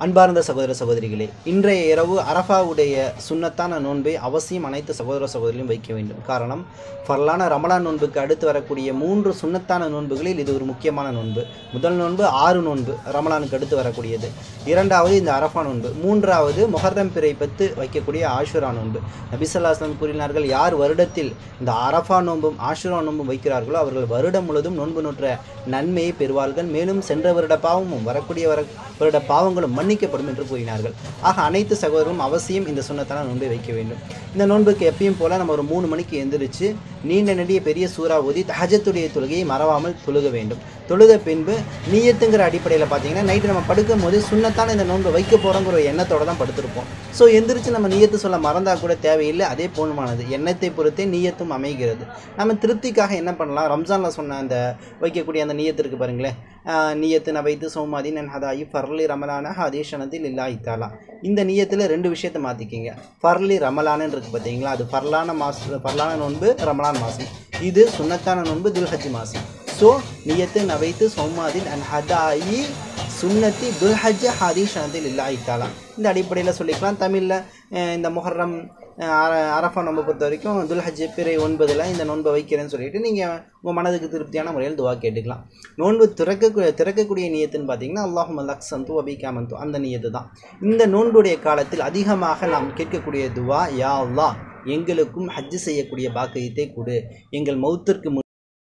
அன்பார்ந்த சகோதர சகோதரிகளே இன்றைய இரவு அரஃபாவுடைய சுன்னத்தான நோன்பை அவசியம் அனைத்து சகோதர சகோதரிகளும் வைக்க வேண்டும் காரணம் ஃபர்லான ரமலான் நோன்புக்கு அடுத்து வரக்கூடிய மூன்று சுன்னத்தான நோன்புகளில் இது ஒரு முக்கியமான நோன்பு முதல் நோன்பு ஆறு நோன்பு ரமலானுக்கு அடுத்து வரக்கூடியது இரண்டாவது இந்த அரஃபா நோன்பு மூன்றாவது முஹர்ரம் பிறை பத்து வைக்கக்கூடிய ஆஷுரா நோன்பு நபிசல்லாஸ்லாம் கூறினார்கள் யார் வருடத்தில் இந்த அரஃபா நோன்பும் ஆஷுரா நோன்பும் வைக்கிறார்களோ அவர்கள் வருடம் முழுவதும் நோன்பு நோற்ற நன்மையை பெறுவார்கள் மேலும் சென்ற வருட பாவமும் வரக்கூடிய வர வருட பாவங்களும் மன்னிக்கப்படும் என்று கூறினார்கள் ஆக அனைத்து சகோதரரும் அவசியம் இந்த சுண்ணத்தான நோன்பை வைக்க வேண்டும் இந்த நோன்புக்கு எப்பயும் போல நம்ம ஒரு மூணு மணிக்கு எந்திரிச்சு நீண்ட நெடிய பெரிய சூறா ஓதி தஹஜத்துடைய தொழுகையை மறவாமல் தொழுக வேண்டும் தொழுத பின்பு நீயத்துங்கிற அடிப்படையில் பார்த்தீங்கன்னா நைட்டு நம்ம படுக்கும் போது சுண்ணத்தான இந்த நோன்பை வைக்க போகிறோங்கிற ஒரு எண்ணத்தோட தான் படுத்திருப்போம் ஸோ எந்திரிச்சு நம்ம நீயத்து சொல்ல மறந்தா கூட தேவையில்லை அதே போதுமானது எண்ணத்தை பொறுத்தே நீயத்தும் அமைகிறது நம்ம திருப்திக்காக என்ன பண்ணலாம் ரம்ஜானில் சொன்ன அந்த வைக்கக்கூடிய அந்த நீயத்து இருக்கு பாருங்களேன் ஆஹ் நீயத்து நவைத்து சோமாதி நன் ஹதாயி ஃபர்லி ரமலான ஹதீஷனத்தில் இல்லா இத்தாலா இந்த நீயத்தில் ரெண்டு விஷயத்தை மாற்றிக்கிங்க ஃபர்லி ரமலானன்னு இருக்கு பார்த்தீங்களா அது ஃபர்லான மாச ஃபர்லான நோன்பு ரமலான் மாதம் இது சுன்னத்தான நோன்பு துல்ஹஜ் மாதம் ஸோ நியத்து நவைத்து சோமாதின் அன் ஹதாயி சுன்னத்தி துல்ஹஜ் ஹதீஷனத்தில் இல்லா இத்தாலா இந்த அடிப்படையில் சொல்லிக்கலாம் தமிழில் இந்த முஹர்ரம் அஹ் அர- அரஃபா நோன்பை பொறுத்த வரைக்கும் துல்ஹஜ் பிறை ஒன்பதில் இந்த நோன்பை வைக்கிறேன்னு சொல்லிட்டு நீங்கள் உங்கள் மனதுக்கு திருப்தியான முறையில் துவா கேட்டுக்கலாம் நோன்பு திறக்க திறக்கக்கூடிய நியத்துன்னு பார்த்தீங்கன்னா அல்லாஹும் லக் சந்து அபிகாமந்து அந்த நியத்து தான் இந்த நோன்புடைய காலத்தில் அதிகமாக நாம் கேட்கக்கூடிய துவா யா அல்லாஹ் எங்களுக்கும் ஹஜ்ஜு செய்யக்கூடிய பாக்கியத்தை கொடு எங்கள் மௌத்திற்கு முன்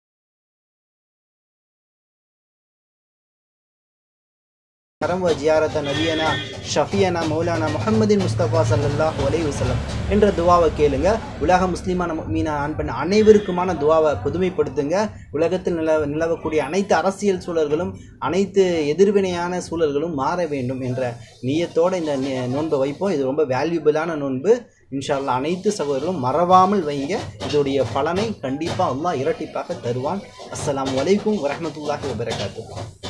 கரம் ஜியாரத்த நபியனா ஷஃபியனா மௌலானா முஹம்மதின் முஸ்தபா ஸல்லல்லாஹு அலைஹி வஸல்லம் என்ற துவாவை கேளுங்க உலக முஸ்லிமான மீனா ஆண் பெண் அனைவருக்குமான துவாவை புதுமைப்படுத்துங்க உலகத்தில் நிலவ நிலவக்கூடிய அனைத்து அரசியல் சூழல்களும் அனைத்து எதிர்வினையான சூழல்களும் மாற வேண்டும் என்ற நியத்தோட இந்த நி- நோன்பை வைப்போம் இது ரொம்ப வேல்யூபிளான நோன்பு இன்ஷா அல்லாஹ் அனைத்து சகோதரர்களும் மறவாமல் வைங்க இதோடைய பலனை கண்டிப்பாக அல்லாஹ் இரட்டிப்பாக தருவான் அஸ்ஸலாமு அலைக்கும் வரஹ்மத்துல்லாஹி வபரகாத்துஹு